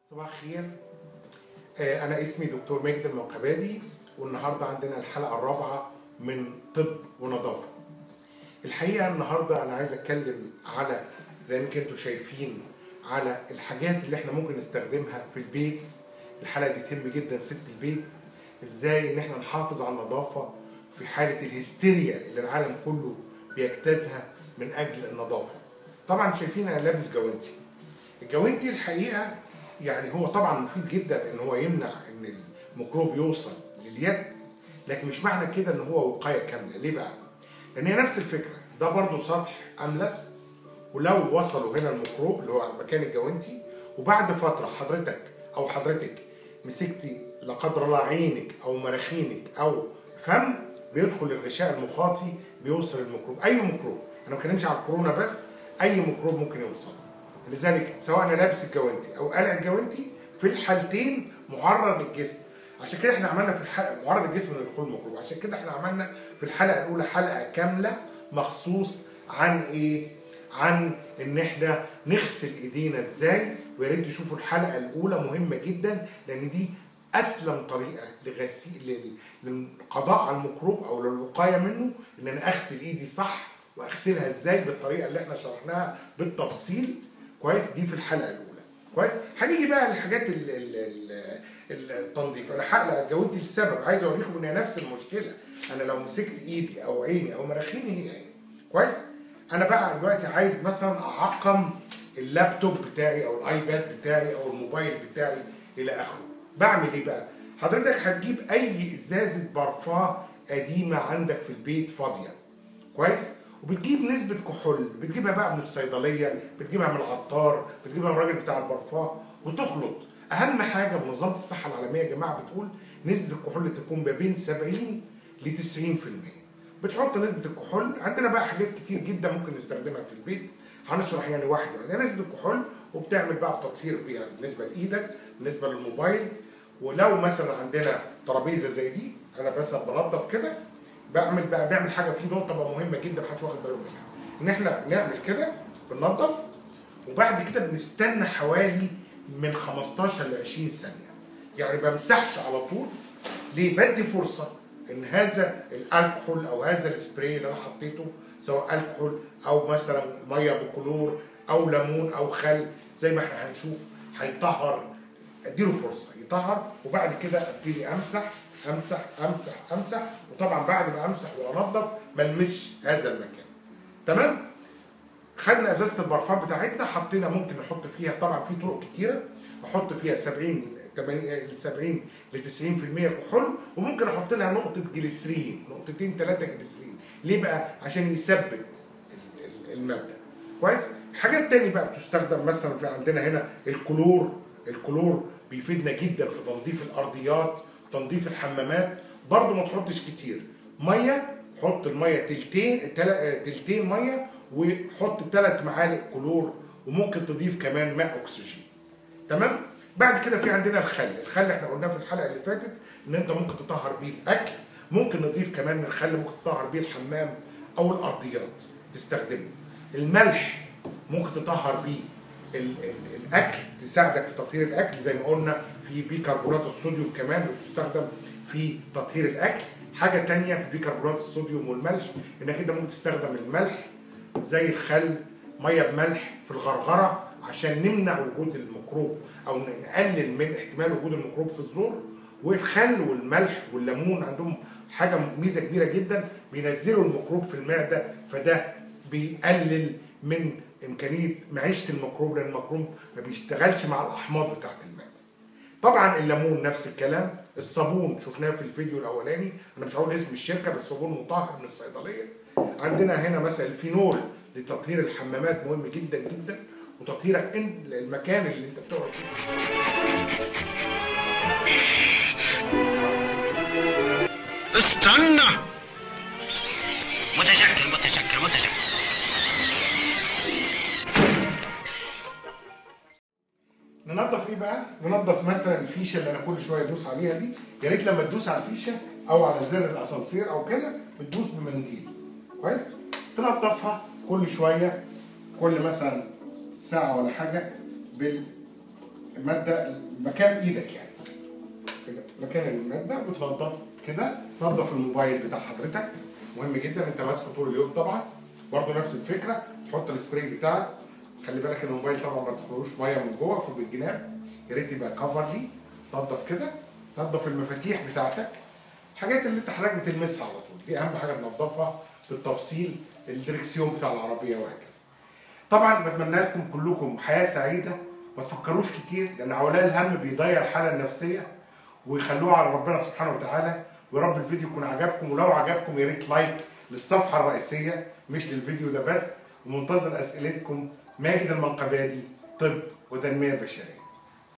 صباح الخير آه، أنا اسمي دكتور ماجد الموكبادي والنهاردة عندنا الحلقة الرابعة من طب ونظافة الحقيقة النهاردة أنا عايز أتكلم على زي ما انتوا شايفين على الحاجات اللي احنا ممكن نستخدمها في البيت الحلقة دي تهم جدا ست البيت ازاي ان احنا نحافظ على النظافة في حالة الهستيريا اللي العالم كله بيجتازها من أجل النظافة طبعا شايفين أنا لابس جوانتي الجوانتي الحقيقة يعني هو طبعا مفيد جدا ان هو يمنع ان الميكروب يوصل لليد لكن مش معنى كده ان هو وقايه كامله ليه بقى لان هي نفس الفكره ده برضو سطح املس ولو وصلوا هنا الميكروب اللي هو مكان الجوانتي وبعد فتره حضرتك او حضرتك مسكتي لا قدر الله عينك او مناخينك او فم بيدخل الغشاء المخاطي بيوصل الميكروب اي ميكروب انا ما بتكلمش على الكورونا بس اي ميكروب ممكن يوصل لذلك سواء انا لابس الجوانتي او قلع الجوانتي في الحالتين معرض الجسم عشان كده احنا عملنا في الحلقه معرض الجسم لدخول الميكروب عشان كده احنا عملنا في الحلقه الاولى حلقه كامله مخصوص عن ايه عن ان احنا نغسل ايدينا ازاي ويا ريت تشوفوا الحلقه الاولى مهمه جدا لان دي اسلم طريقه لغسيل للقضاء على الميكروب او للوقايه منه ان انا اغسل ايدي صح واغسلها ازاي بالطريقه اللي احنا شرحناها بالتفصيل كويس دي في الحلقه الاولى كويس هنيجي بقى للحاجات ال- ال- ال- التنظيف انا هقلع جوانتي لسبب عايز اوريكم ان هي نفس المشكله انا لو مسكت ايدي او عيني او مناخيري هي هي كويس انا بقى دلوقتي عايز مثلا اعقم اللابتوب بتاعي او الايباد بتاعي او الموبايل بتاعي الى اخره بعمل ايه بقى حضرتك هتجيب اي ازازه برفان قديمه عندك في البيت فاضيه كويس وبتجيب نسبة كحول بتجيبها بقى من الصيدلية بتجيبها من العطار بتجيبها من الراجل بتاع البرفان وتخلط أهم حاجة منظمة الصحة العالمية يا جماعة بتقول نسبة الكحول تكون ما بين 70 ل 90% بتحط نسبة الكحول عندنا بقى حاجات كتير جدا ممكن نستخدمها في البيت هنشرح يعني واحدة واحدة نسبة الكحول وبتعمل بقى تطهير بيها بالنسبة لإيدك بالنسبة للموبايل ولو مثلا عندنا ترابيزة زي دي أنا بس بنضف كده بعمل بقى بعمل حاجه في نقطه بقى مهمه جدا محدش واخد باله منها ان احنا نعمل كده بننضف وبعد كده بنستنى حوالي من 15 ل 20 ثانيه يعني بمسحش على طول ليه بدي فرصه ان هذا الالكحول او هذا السبراي اللي انا حطيته سواء الكحول او مثلا ميه بكلور او ليمون او خل زي ما احنا هنشوف هيطهر اديله فرصه يطهر وبعد كده ابتدي امسح امسح امسح امسح وطبعا بعد ما امسح وانضف ما المسش هذا المكان تمام خدنا ازازه البرفان بتاعتنا حطينا ممكن نحط فيها طبعا في طرق كتيره احط فيها 70 80 70 ل 90% كحول وممكن احط لها نقطه جليسرين نقطتين ثلاثه جليسرين ليه بقى عشان يثبت ال- ال- الماده كويس حاجات تاني بقى بتستخدم مثلا في عندنا هنا الكلور الكلور بيفيدنا جدا في تنظيف الارضيات تنظيف الحمامات برضو ما تحطش كتير ميه حط الميه تلتين تل- تلتين ميه وحط ثلاث معالق كلور وممكن تضيف كمان ماء اكسجين تمام بعد كده في عندنا الخل الخل احنا قلناه في الحلقه اللي فاتت ان انت ممكن تطهر بيه الاكل ممكن نضيف كمان من الخل ممكن تطهر بيه الحمام او الارضيات تستخدمه الملح ممكن تطهر بيه ال- ال- الاكل تساعدك في تطهير الاكل زي ما قلنا في بيكربونات الصوديوم كمان بتستخدم في تطهير الاكل حاجه تانية في بيكربونات الصوديوم والملح انك انت ممكن تستخدم الملح زي الخل ميه بملح في الغرغره عشان نمنع وجود الميكروب او نقلل من احتمال وجود الميكروب في الزور والخل والملح والليمون عندهم حاجه ميزه كبيره جدا بينزلوا الميكروب في المعده فده بيقلل من امكانيه معيشه الميكروب لان الميكروب ما بيشتغلش مع الاحماض بتاعت المعده. طبعا الليمون نفس الكلام الصابون شفناه في الفيديو الاولاني انا مش هقول اسم الشركه بس صابون مطهر من الصيدليه عندنا هنا مثلا الفينول لتطهير الحمامات مهم جدا جدا وتطهيرك انت المكان اللي انت بتقعد فيه استنى متشكر متشكر متشكر ننظف ايه بقى؟ ننظف مثلا الفيشه اللي انا كل شويه ادوس عليها دي يا ريت لما تدوس على الفيشه او على زر الاسانسير او كده بتدوس بمنديل كويس؟ تنظفها كل شويه كل مثلا ساعه ولا حاجه بال الماده مكان ايدك يعني كده مكان الماده بتنضف كده نظف الموبايل بتاع حضرتك مهم جدا انت ماسكه طول اليوم طبعا برضه نفس الفكره تحط السبراي بتاعك خلي بالك ان الموبايل طبعا ما تدخلوش ميه من جوه في الجناب يا ريت يبقى كفرلي نظف كده نظف المفاتيح بتاعتك الحاجات اللي انت حضرتك بتلمسها على طول دي اهم حاجه تنظفها بالتفصيل الدركسيون بتاع العربيه وهكذا طبعا بتمنى لكم كلكم حياه سعيده ما تفكروش كتير لان عولاء الهم بيضيع الحاله النفسيه ويخلوها على ربنا سبحانه وتعالى ويا رب الفيديو يكون عجبكم ولو عجبكم يا ريت لايك للصفحه الرئيسيه مش للفيديو ده بس ومنتظر اسئلتكم ماجد المنقبادي طب وتنميه بشريه